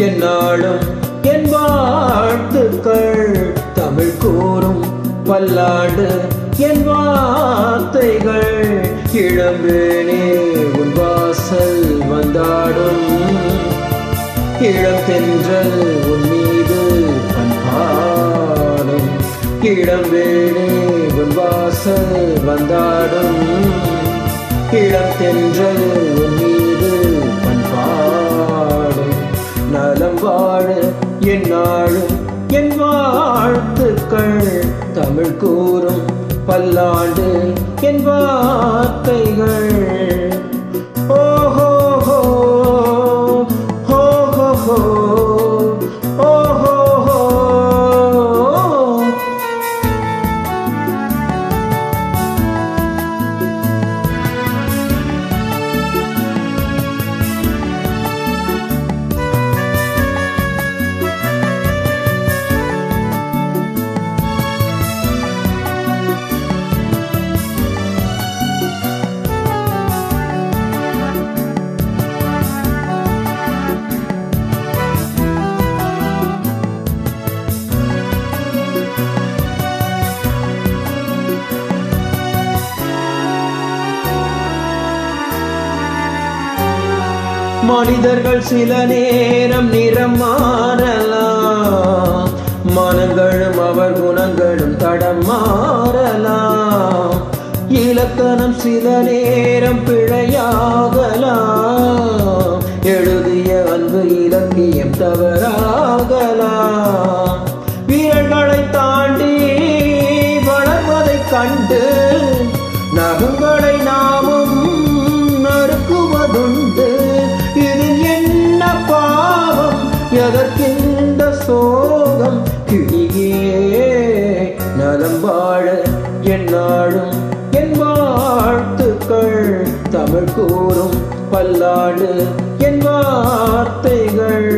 என்னாலும் என் வாழ்த்துக்கள் தமிழ் கூறும் பல்லாண்டு என் வார்த்தைகள் இளம்பேனே உன் வாசல் வந்தாடும் இளம் தென்றல் உன் மீது பண்பாடும் இளம் வேணே உன் வாசல் வந்தாடும் இளம் தென்றல் உன் மீது பண்பாடும் நலம் வாழ என்னாலும் என் வாழ்த்துக்கள் தமிழ் கூறும் பல்லாண்டு என் வார்த்தைகள் ஓஹோ ஹோ ஹோ ஹோ ஹோ ஓஹோ ஹோ மனிதர்கள் சில நேரம் நிறம் மாறலாம் மனங்களும் அவர் குணங்களும் தடம் மாறலாம் இலக்கணம் சில நேரம் பிழையாகலாம் எழுதிய அன்பு இலக்கியம் தவறாகலாம் வீரர்களை தாண்டி வளர்வதைக் கண்டு நகங்களை நாமும் நறுக்குவதுண்டு இதில் என்ன பாவம் எதற்கின்ற சோகம் கிளியே நலம் வாழ என்னாலும் என் வாழ்த்துக்கள் தமிழ் கூறும் பல்லாண்டு என் வார்த்தைகள்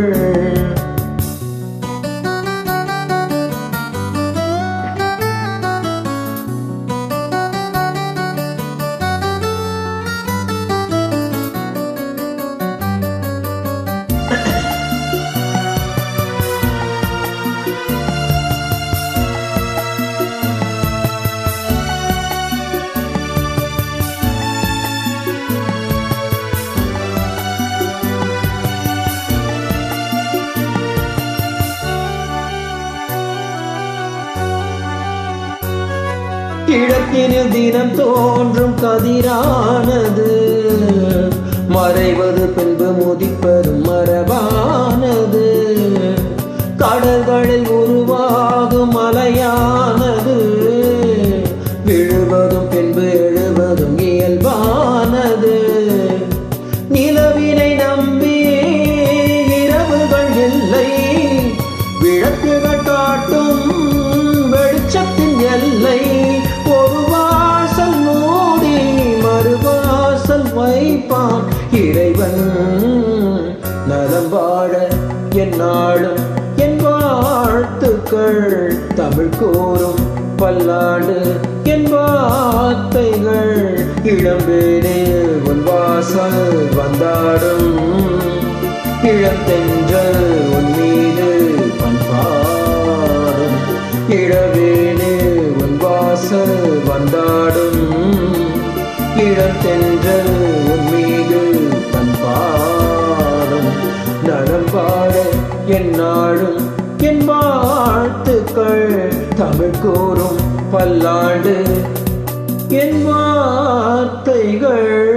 கிழக்கினில் தினம் தோன்றும் கதிரானது மறைவது பின்பு முதிப்பதும் மரபானது கடல்களில் உருவாகும் மலையானது விழுவதும் பின்பு எழுவதும் இயல்பானது நிலவினை நம்பி இரவுகள் இல்லை விளக்குகள் காட்டும் வெளிச்சத்தின் எல்லை ஒரு வாசல் மூடி மறுவாசல் வைப்பான் இறைவன் நலம் வாழ என்னாலும் என் வாழ்த்துக்கள் தமிழ் கூறும் பல்லாண்டு என் வார்த்தைகள் இளம்பேனே உன் வாசல் வந்தாடும் இளத்தென்றல் உன் மீது பண்பாடும் இளவேனே உன் வாசல் வந்தாடும் இளத்தென்றல் உன் மீது பண்பாடும் நலம் பாட என்னாலும் என் வாழ்த்துக்கள் தமிழ் கூறும் பல்லாண்டு என் வார்த்தைகள்